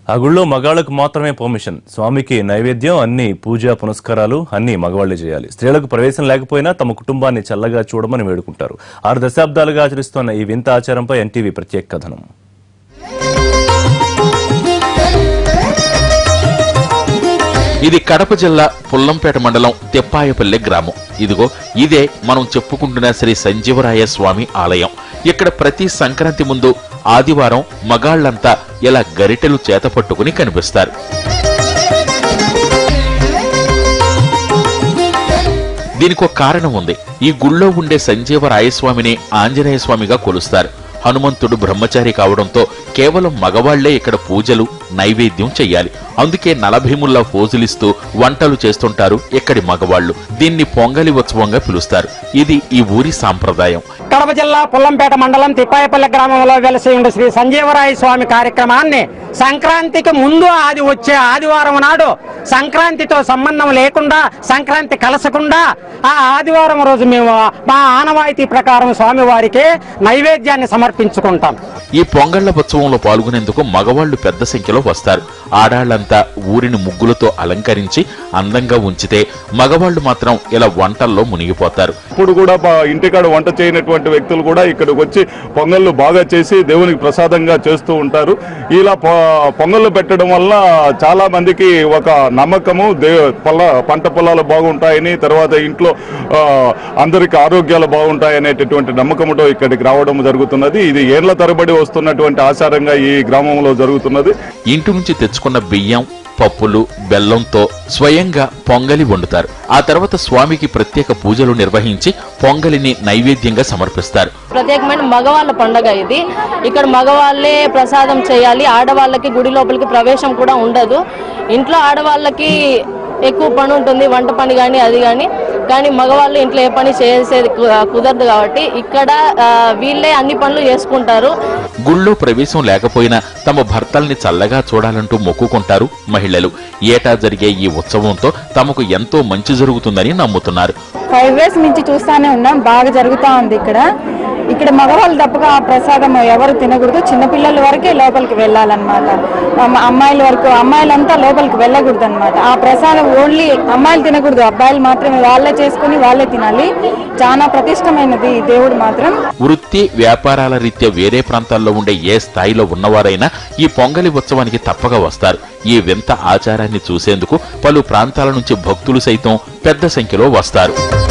ఆ గుళ్ళో మగాళ్లకు మాత్రమే పర్మిషన్ స్వామికి నైవేద్యం అన్ని పూజా పునస్కారాలు అన్ని మగవాళ్లే చేయాలి స్త్రీలకు ప్రవేశం లేకపోయినా తమ కుటుంబాన్ని చల్లగా చూడమని వేడుకుంటారు ఆరు దశాబ్దాలుగా ఆచరిస్తున్న ఈ వింత ఆచారంపై ఎన్టీవీ ప్రత్యేక కథనం ఇది కడప జిల్లా పుల్లంపేట మండలం తెప్పాయపల్లె గ్రామం ఇదిగో ఇదే మనం చెప్పుకుంటున్న శ్రీ సంజీవరాయ స్వామి ఆలయం ఇక్కడ ప్రతి సంక్రాంతి ముందు ఆదివారం మగాళ్లంతా ఇలా గరిటెలు చేత పట్టుకుని కనిపిస్తారు దీనికి ఒక కారణం ఉంది ఈ గుళ్ళో ఉండే సంజీవ రాయస్వామిని ఆంజనేయ స్వామిగా కొలుస్తారు హనుమంతుడు బ్రహ్మచారి కావడంతో కేవలం మగవాళ్లే ఇక్కడ పూజలు నైవేద్యం చెయ్యాలి అందుకే నలభీముల్లా పోజులిస్తూ వంటలు చేస్తుంటారు ఇక్కడి మగవాళ్లు దీన్ని పొంగలి ఉత్సవంగా పిలుస్తారు ఇది ఈ ఊరి సాంప్రదాయం కడప జిల్లా పుల్లంపేట మండలం తిప్పాయపల్లి గ్రామంలో వెలసి ఉండే శ్రీ సంజీవరాయ స్వామి కార్యక్రమాన్ని సంక్రాంతికి ముందు ఆది వచ్చే ఆదివారం నాడు సంక్రాంతితో సంబంధం లేకుండా సంక్రాంతి కలసకుండా ఆ ఆదివారం రోజు మేము మా ఆనవాయితీ ప్రకారం స్వామివారికి నైవేద్యాన్ని సమర్పించుకుంటాం ఈ పొంగళ్ల ఉత్సవంలో పాల్గొనేందుకు మగవాళ్లు పెద్ద సంఖ్యలో వస్తారు ఆడాళ్లంతా ఊరిని ముగ్గులతో అలంకరించి అందంగా ఉంచితే మగవాళ్లు మాత్రం ఇలా వంటల్లో మునిగిపోతారు ఇప్పుడు కూడా ప- ఇంటికాడ వంట చేయనటువంటి వ్యక్తులు కూడా ఇక్కడికి వచ్చి పొంగళ్ళు బాగా చేసి దేవునికి ప్రసాదంగా చేస్తూ ఉంటారు ఇలా పొ- పొంగళ్ళు పెట్టడం వల్ల చాలా మందికి ఒక నమ్మకము దే పొల పంట పొలాలు బాగుంటాయని తర్వాత ఇంట్లో ఆ, అందరికి ఆరోగ్యాలు బాగుంటాయి అనేటటువంటి నమ్మకంతో ఇక్కడికి రావడం జరుగుతున్నది ఇది ఏళ్ల తరబడి వస్తున్నటువంటి ఆచారంగా ఈ గ్రామంలో జరుగుతున్నది ఇంటి నుంచి తెచ్చుకున్న బియ్యం పప్పులు బెల్లంతో స్వయంగా పొంగలి వండుతారు ఆ తర్వాత స్వామికి ప్రత్యేక పూజలు నిర్వహించి పొంగలిని నైవేద్యంగా సమర్పిస్తారు ప్రత్యేకమైన మగవాళ్ళ పండగ ఇది ఇక్కడ మగవాళ్ళే ప్రసాదం చేయాలి ఆడవాళ్ళకి గుడి లోపలికి ప్రవేశం కూడా ఉండదు ఇంట్లో ఆడవాళ్ళకి ఎక్కువ పని ఉంటుంది వంట పని కానీ అది కానీ కానీ మగవాళ్ళు ఇంట్లో ఏ పని చేసేది కు- కుదరదు కాబట్టి ఇక్కడ ఆ, వీళ్ళే అన్ని పనులు చేసుకుంటారు గుళ్ళో ప్రవేశం లేకపోయినా తమ భర్తల్ని చల్లగా చూడాలంటూ మొక్కుకుంటారు మహిళలు ఏటా జరిగే ఈ ఉత్సవంతో తమకు ఎంతో మంచి జరుగుతుందని నమ్ముతున్నారు ఫైవ్ ఇయర్స్ నుంచి చూస్తానే ఉన్నాం బాగా జరుగుతా ఉంది ఇక్కడ ఇక్కడ మగవాళ్ళు తప్పగా ఆ ప్రసాదం ఎవరు తినకూడదు చిన్నపిల్లల వరకే లోపలికి వెళ్ళాలన్నమాట అమ్మ- అమ్మాయిల వరకు అమ్మాయిలంతా లోపలికి వెళ్ళకూడదు అనమాట ఆ ప్రసాదం ఓన్లీ అమ్మాయిలు తినకూడదు అబ్బాయిలు మాత్రమే వాళ్ళే చేసుకుని వాళ్ళే తినాలి చాలా ప్రతిష్టమైనది ఈ దేవుడు మాత్రం వృత్తి వ్యాపారాల రీత్యా వేరే ప్రాంతాల్లో ఉండే ఏ స్థాయిలో ఉన్నవారైనా ఈ పొంగలి ఉత్సవానికి తప్పక వస్తారు ఈ వింత ఆచారాన్ని చూసేందుకు పలు ప్రాంతాల నుంచి భక్తులు సైతం పెద్ద సంఖ్యలో వస్తారు